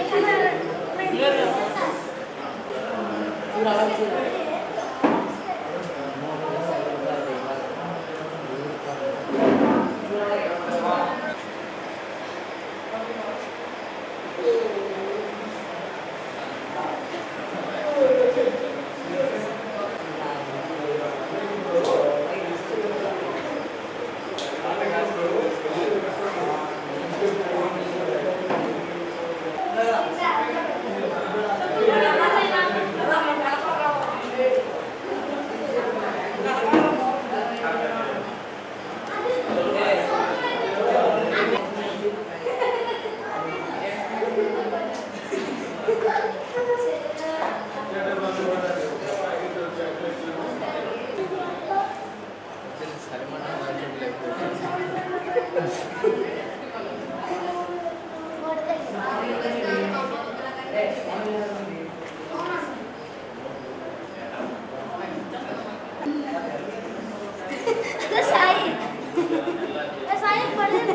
సాయి సాయి పడేది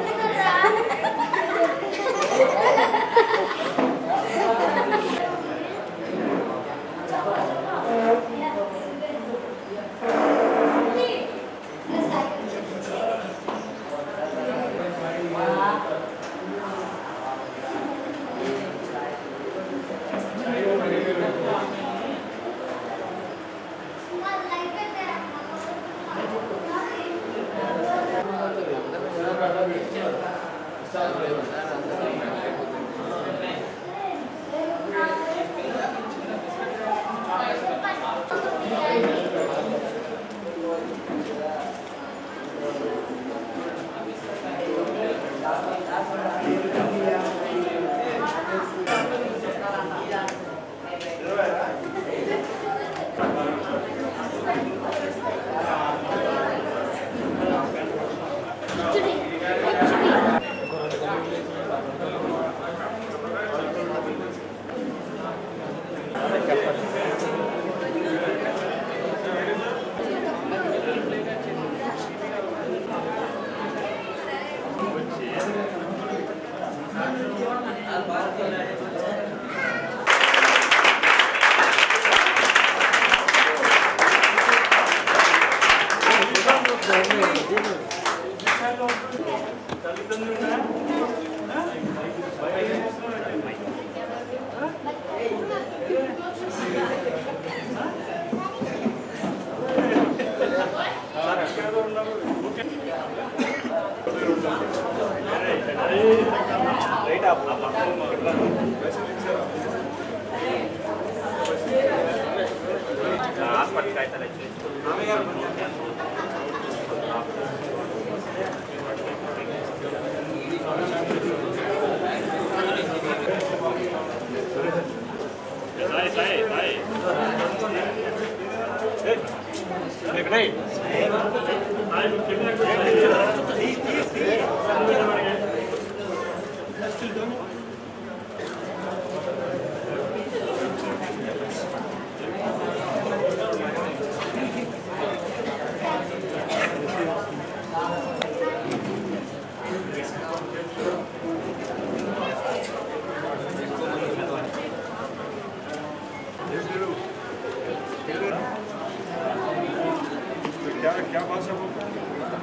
क्या क्या भाषा बोलते हैं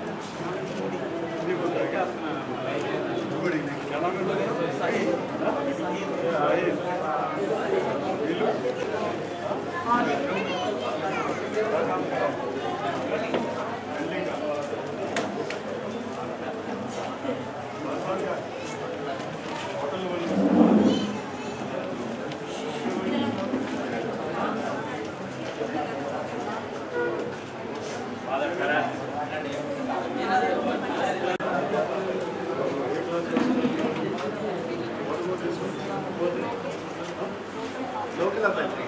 हिंदी बोलते हैं क्या गुड इवनिंग क्या नाम है तुम्हारा? साहिल नीलू? क्या काम करते हो? बिल्डिंग का। और क्या? होटल बोलिए లోకల్ అబ్బాయి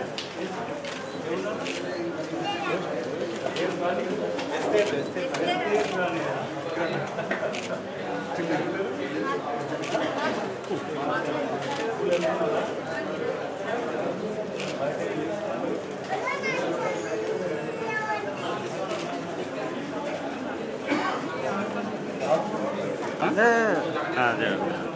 అదే అదే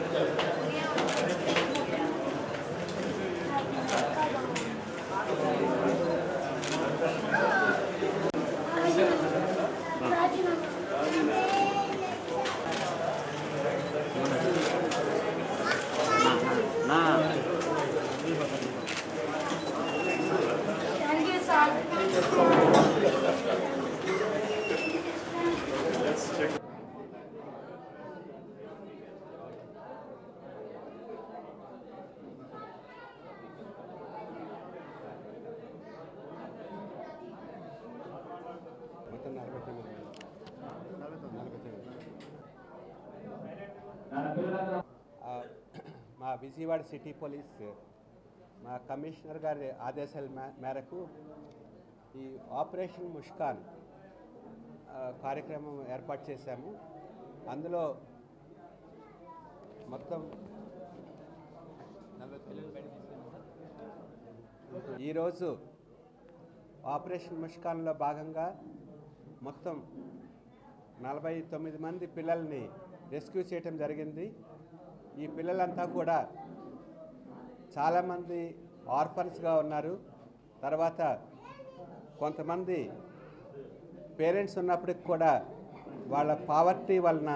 నా Thank you, sir. మొత్తం నలభై తొమ్మిది నలభై తొమ్మిది ఆ, మా విజయవాడ సిటీ పోలీస్ మా కమిషనర్ గారి ఆదేశాల మే- మేరకు ఈ ఆపరేషన్ ముష్కాన్ ఆ, కార్యక్రమం ఏర్పాటు చేశాము అందులో మొత్తం ఈరోజు ఆపరేషన్ ముష్కాన్లో భాగంగా మొత్తం నలభై తొమ్మిది మంది పిల్లల్ని రెస్క్యూ చేయటం జరిగింది ఈ పిల్లలంతా కూడా చాలామంది ఆర్ఫన్స్గా ఉన్నారు తర్వాత కొంతమంది పేరెంట్స్ ఉన్నప్పటికి కూడా వాళ్ళ పావర్టీ వలన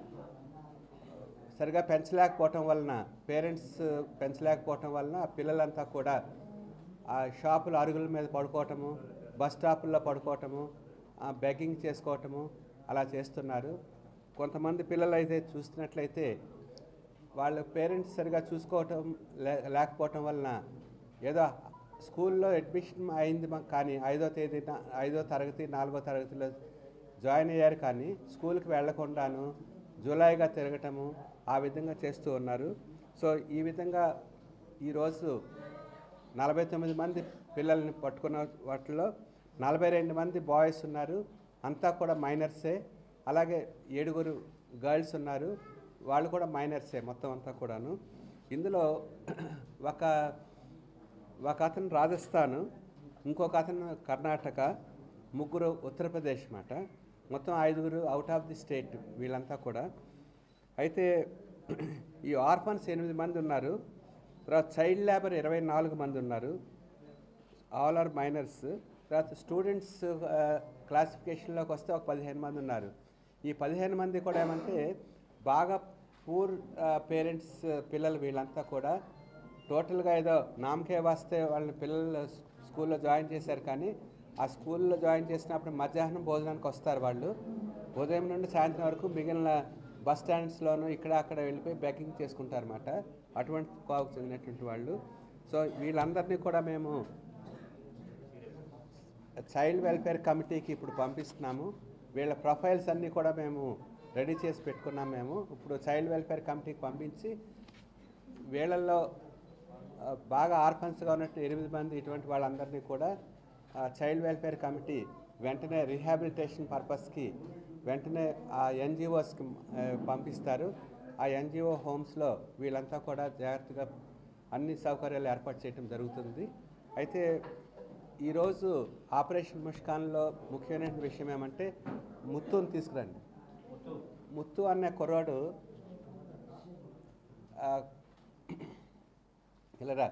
సరిగా పెంచలేకపోవటం వలన పేరెంట్స్ పెంచలేకపోవటం వలన ఆ పిల్లలంతా కూడా ఆ షాపుల అరుగుల మీద పడుకోవటము బస్ స్టాపుల్లో పడుకోవటము బెగ్గింగ్ చేసుకోవటము అలా చేస్తున్నారు కొంతమంది పిల్లలు అయితే చూస్తున్నట్లయితే వాళ్ళ పేరెంట్స్ సరిగా చూసుకోవటం లే లేకపోవటం వలన ఏదో స్కూల్లో అడ్మిషన్ అయింది మా- కానీ ఐదో తేదీన ఐదో తరగతి నాలుగో తరగతిలో జాయిన్ అయ్యారు కానీ స్కూల్కి వెళ్లకుండాను జూలైగా తిరగటము ఆ విధంగా చేస్తూ ఉన్నారు సో ఈ విధంగా ఈరోజు నలభై తొమ్మిది మంది పిల్లల్ని పట్టుకున్న వాటిలో నలభై రెండు మంది బాయ్స్ ఉన్నారు అంతా కూడా మైనర్సే అలాగే ఏడుగురు గర్ల్స్ ఉన్నారు వాళ్ళు కూడా మైనర్సే మొత్తం అంతా కూడాను ఇందులో ఒక ఒక అతను రాజస్థాన్ ఇంకొక అతను కర్ణాటక ముగ్గురు ఉత్తరప్రదేశ్ మాట మొత్తం ఐదుగురు అవుట్ ఆఫ్ ది స్టేట్ వీళ్ళంతా కూడా అయితే ఈ ఆర్ఫన్స్ ఎనిమిది మంది ఉన్నారు తర్వాత చైల్డ్ లేబర్ ఇరవై నాలుగు మంది ఉన్నారు ఆల్ ఆర్ మైనర్స్ తర్వాత స్టూడెంట్స్ క్లాసిఫికేషన్లోకి వస్తే ఒక పదిహేను మంది ఉన్నారు ఈ పదిహేను మంది కూడా ఏమంటే బాగా పూర్ పేరెంట్స్ పిల్లలు వీళ్ళంతా కూడా టోటల్గా ఏదో నామకే వస్తే వాళ్ళని పిల్లలు స్కూల్లో జాయిన్ చేశారు కానీ ఆ స్కూల్లో జాయిన్ చేసినప్పుడు మధ్యాహ్నం భోజనానికి వస్తారు వాళ్ళు ఉదయం నుండి సాయంత్రం వరకు మిగిలిన బస్ స్టాండ్స్లోనూ ఇక్కడ అక్కడ వెళ్ళిపోయి బెగ్గింగ్ చేసుకుంటారన్నమాట అటువంటి కోవకు చెందినటువంటి వాళ్ళు సో వీళ్ళందరినీ కూడా మేము చైల్డ్ వెల్ఫేర్ కమిటీకి ఇప్పుడు పంపిస్తున్నాము వీళ్ళ ప్రొఫైల్స్ అన్నీ కూడా మేము రెడీ చేసి పెట్టుకున్నాం మేము ఇప్పుడు చైల్డ్ వెల్ఫేర్ కమిటీకి పంపించి వీళ్ళల్లో ఆ, బాగా ఆర్ఫన్స్గా ఉన్నట్టు ఎనిమిది మంది ఇటువంటి వాళ్ళందరినీ కూడా ఆ, చైల్డ్ వెల్ఫేర్ కమిటీ వెంటనే రీహాబిలిటేషన్ పర్పస్కి వెంటనే ఆ ఎన్జిఓస్కి పంపిస్తారు ఆ ఎన్జిఓ హోమ్స్లో వీళ్ళంతా కూడా జాగ్రత్తగా అన్ని సౌకర్యాలు ఏర్పాటు చేయడం జరుగుతుంది అయితే ఈరోజు ఆపరేషన్ ముష్కాన్లో ముఖ్యమైన విషయం ఏమంటే ముత్తుని తీసుకురండి ముత్తు అనే కుర్రాడు ఆ, ఇలారా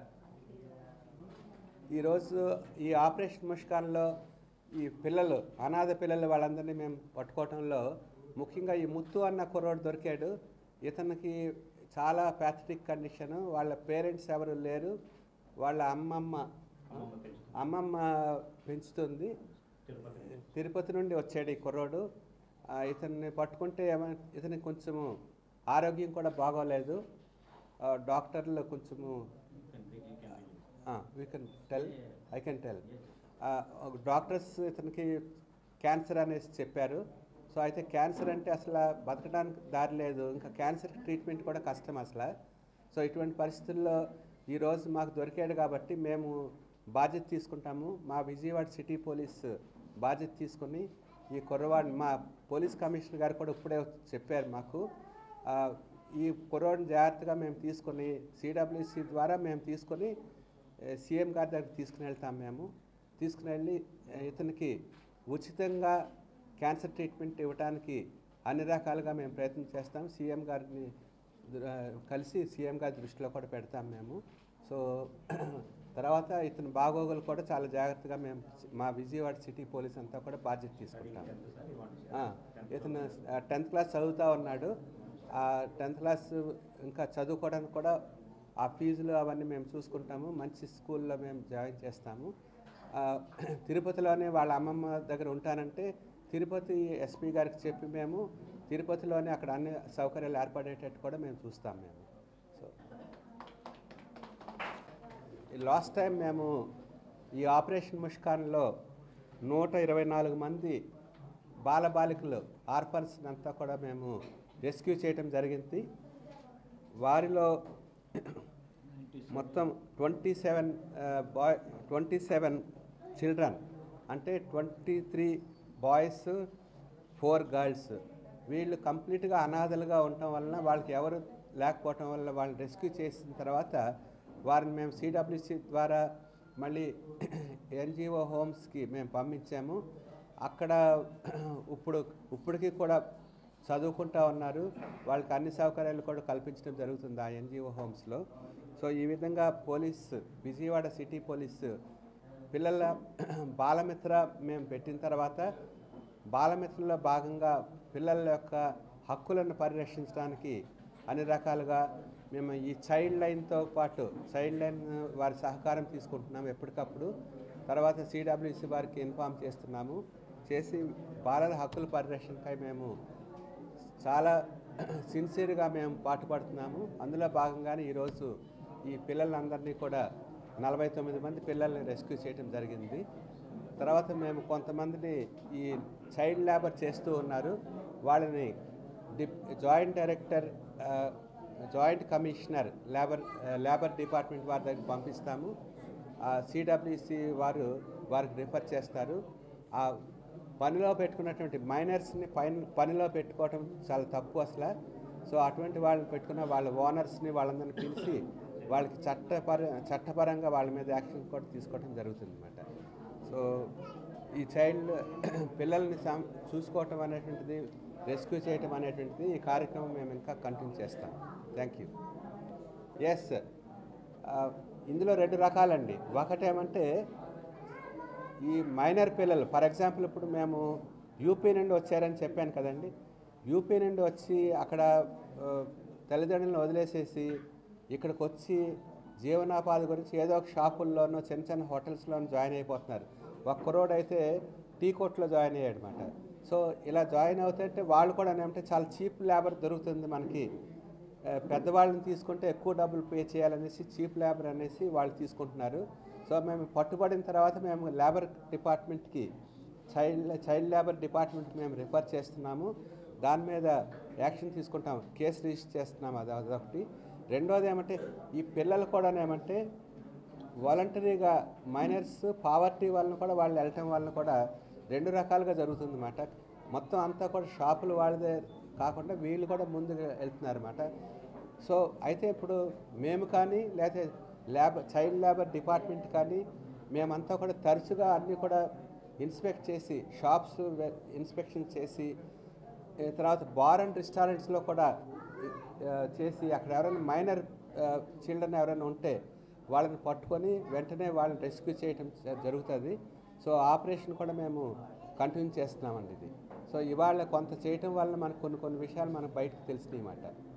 ఈరోజు ఈ ఆపరేషన్ ముష్కాన్లో ఈ పిల్లలు అనాథ పిల్లలు వాళ్ళందరినీ మేము పట్టుకోవటంలో ముఖ్యంగా ఈ ముత్తు అన్న కుర్రోడు దొరికాడు ఇతనికి చాలా ప్యాథటిక్ కండిషన్ వాళ్ళ పేరెంట్స్ ఎవరు లేరు వాళ్ళ అమ్మమ్మ అమ్మమ్మ పెంచుతుంది తిరుపతి నుండి వచ్చాడు ఈ కుర్రోడు ఆ, ఇతన్ని పట్టుకుంటే ఏమ ఇతనికి కొంచెము ఆరోగ్యం కూడా బాగోలేదు ఆ, డాక్టర్లు కొంచెము we can tell I can tell doctors ఇతనికి క్యాన్సర్ అనేసి చెప్పారు సో అయితే క్యాన్సర్ అంటే అసలు బతకడానికి దారి లేదు ఇంకా క్యాన్సర్ ట్రీట్మెంట్ కూడా కష్టం అసలు సో ఇటువంటి పరిస్థితుల్లో ఈరోజు మాకు దొరికాడు కాబట్టి మేము బాధ్యత తీసుకుంటాము మా విజయవాడ సిటీ పోలీస్ బాధ్యత తీసుకుని ఈ కుర్రవాడిని మా పోలీస్ కమిషనర్ గారు కూడా ఇప్పుడే చెప్పారు మాకు ఆ, ఈ కుర్రవాడిని జాగ్రత్తగా మేము తీసుకొని సిడబ్ల్యూసి ద్వారా మేము తీసుకొని ఏ, సీఎం గారి దగ్గరికి తీసుకుని వెళ్తాం మేము తీసుకుని వెళ్ళి ఏ, ఇతనికి ఉచితంగా క్యాన్సర్ ట్రీట్మెంట్ ఇవ్వడానికి అన్ని రకాలుగా మేము ప్రయత్నం చేస్తాం సీఎం గారిని దృ- కలిసి సీఎం గారి దృష్టిలో కూడా పెడతాం మేము సో తర్వాత ఇతని బాగోగులు కూడా చాలా జాగ్రత్తగా మేము మా విజయవాడ సిటీ పోలీస్ అంతా కూడా బాధ్యత తీసుకుంటాం ఆ, ఇతను టెన్త్ క్లాస్ చదువుతూ ఉన్నాడు ఆ టెన్త్ క్లాస్ ఇంకా చదువుకోవడానికి కూడా ఆ ఫీజులు అవన్నీ మేము చూసుకుంటాము మంచి స్కూల్లో మేము జాయిన్ చేస్తాము ఆ, తిరుపతిలోనే వాళ్ళ అమ్మమ్మ దగ్గర ఉంటానంటే తిరుపతి ఎస్పీ గారికి చెప్పి మేము తిరుపతిలోనే అక్కడ అన్ని సౌకర్యాలు ఏర్పడేటట్టు కూడా మేము చూస్తాం మేము సో లాస్ట్ టైం మేము ఈ ఆపరేషన్ ముష్కాన్లో నూట ఇరవై నాలుగు మంది బాలబాలికలు ఆర్ఫన్స్ అంతా కూడా మేము రెస్క్యూ చేయడం జరిగింది వారిలో మొత్తం twenty seven boy twenty seven children అంటే twenty three boys four girls వీళ్ళు కంప్లీట్గా అనాథలుగా ఉండటం వలన వాళ్ళకి ఎవరు లేకపోవటం వల్ల వాళ్ళని రెస్క్యూ చేసిన తర్వాత వారిని మేము సిడబ్ల్యూసి ద్వారా మళ్ళీ ఎన్జిఓ హోమ్స్కి మేము పంపించాము అక్కడ ఇప్పుడు ఇప్పటికీ కూడా చదువుకుంటా ఉన్నారు వాళ్ళకి అన్ని సౌకర్యాలు కూడా కల్పించడం జరుగుతుంది ఆ ఎన్జిఓ హోమ్స్లో సో ఈ విధంగా పోలీస్ విజయవాడ సిటీ పోలీస్ పిల్లల బాలమిత్ర మేము పెట్టిన తర్వాత బాలమిత్రలో భాగంగా పిల్లల యొక్క హక్కులను పరిరక్షించడానికి అన్ని రకాలుగా మేము ఈ చైల్డ్ లైన్తో పాటు చైల్డ్ లైన్ వారి సహకారం తీసుకుంటున్నాము ఎప్పటికప్పుడు తర్వాత సిడబ్ల్యూసి వారికి ఇన్ఫామ్ చేస్తున్నాము చేసి బాలల హక్కుల పరిరక్షణకై మేము చాలా సిన్సియర్గా మేము పాటుపడుతున్నాము అందులో భాగంగానే ఈరోజు ఈ పిల్లలందరినీ కూడా నలభై తొమ్మిది మంది పిల్లల్ని రెస్క్యూ చేయడం జరిగింది తర్వాత మేము కొంతమందిని ఈ చైల్డ్ లేబర్ చేస్తూ ఉన్నారు వాళ్ళని డిప్ జాయింట్ డైరెక్టర్ ఆ, జాయింట్ కమిషనర్ లేబర్ ఆ, లేబర్ డిపార్ట్మెంట్ వారి దగ్గరికి పంపిస్తాము సిడబ్ల్యూసి వారు వారికి రిఫర్ చేస్తారు ఆ పనిలో పెట్టుకున్నటువంటి మైనర్స్ని పైన పనిలో పెట్టుకోవటం చాలా తప్పు అసలు సో అటువంటి వాళ్ళని పెట్టుకున్న వాళ్ళ ఓనర్స్ని వాళ్ళందరినీ పిలిచి వాళ్ళకి చట్టపర చట్టపరంగా వాళ్ళ మీద యాక్షన్ కూడా తీసుకోవడం జరుగుతుంది అనమాట సో ఈ చైల్డ్ పిల్లల్ని సం చూసుకోవటం అనేటువంటిది రెస్క్యూ చేయటం అనేటువంటిది ఈ కార్యక్రమం మేము ఇంకా కంటిన్యూ చేస్తాం థ్యాంక్ యూ ఎస్ ఇందులో రెండు రకాలండి ఒకటేమంటే ఈ మైనర్ పిల్లలు ఫర్ ఎగ్జాంపుల్ ఇప్పుడు మేము యూపీ నుండి వచ్చారని చెప్పాను కదండి యూపీ నుండి వచ్చి అక్కడ ఆ, తల్లిదండ్రులను వదిలేసేసి ఇక్కడికి వచ్చి జీవనోపాధి గురించి ఏదో ఒక షాపుల్లోనో చిన్న చిన్న హోటల్స్లోనూ జాయిన్ అయిపోతున్నారు ఒక కురోడు అయితే టీ కోట్లో జాయిన్ అయ్యాడు అనమాట సో ఇలా జాయిన్ అవుతుంటే వాళ్ళు కూడా ఏమంటే చాలా చీప్ లేబర్ దొరుకుతుంది మనకి ఆ, పెద్దవాళ్ళని తీసుకుంటే ఎక్కువ డబ్బులు పే చేయాలనేసి చీప్ లేబర్ అనేసి వాళ్ళు తీసుకుంటున్నారు సో మేము పట్టుబడిన తర్వాత మేము లేబర్ డిపార్ట్మెంట్కి చైల్డ్ చైల్డ్ లేబర్ డిపార్ట్మెంట్కి మేము రిఫర్ చేస్తున్నాము దాని మీద యాక్షన్ తీసుకుంటాం కేసు రిజిస్టర్ చేస్తున్నాము అది అదొకటి రెండోది ఏమంటే ఈ పిల్లలు కూడా ఏమంటే వాలంటరీగా మైనర్స్ పావర్టీ వలన కూడా వాళ్ళు వెళ్ళటం వలన కూడా రెండు రకాలుగా జరుగుతుంది అన్నమాట మొత్తం అంతా కూడా షాపులు వాళ్ళదే కాకుండా వీళ్ళు కూడా ముందుకు వెళ్తున్నారు అన్నమాట సో అయితే ఇప్పుడు మేము కానీ లేకపోతే ల్యాబ్ చైల్డ్ లేబర్ డిపార్ట్మెంట్ కానీ మేమంతా కూడా తరచుగా అన్నీ కూడా ఇన్స్పెక్ట్ చేసి షాప్స్ ఇన్స్పెక్షన్ చేసి ఏ తర్వాత బార్ అండ్ రెస్టారెంట్స్లో కూడా ఆ, చేసి అక్కడ ఎవరైనా మైనర్ చిల్డ్రన్ ఎవరైనా ఉంటే వాళ్ళని పట్టుకొని వెంటనే వాళ్ళని రెస్క్యూ చేయటం జ- జరుగుతుంది సో ఆపరేషన్ కూడా మేము కంటిన్యూ చేస్తున్నామండి ఇది సో ఇవాళ కొంత చేయటం వల్ల మనకు కొన్ని కొన్ని విషయాలు మనకు బయటకు తెలిసినాయి అన్నమాట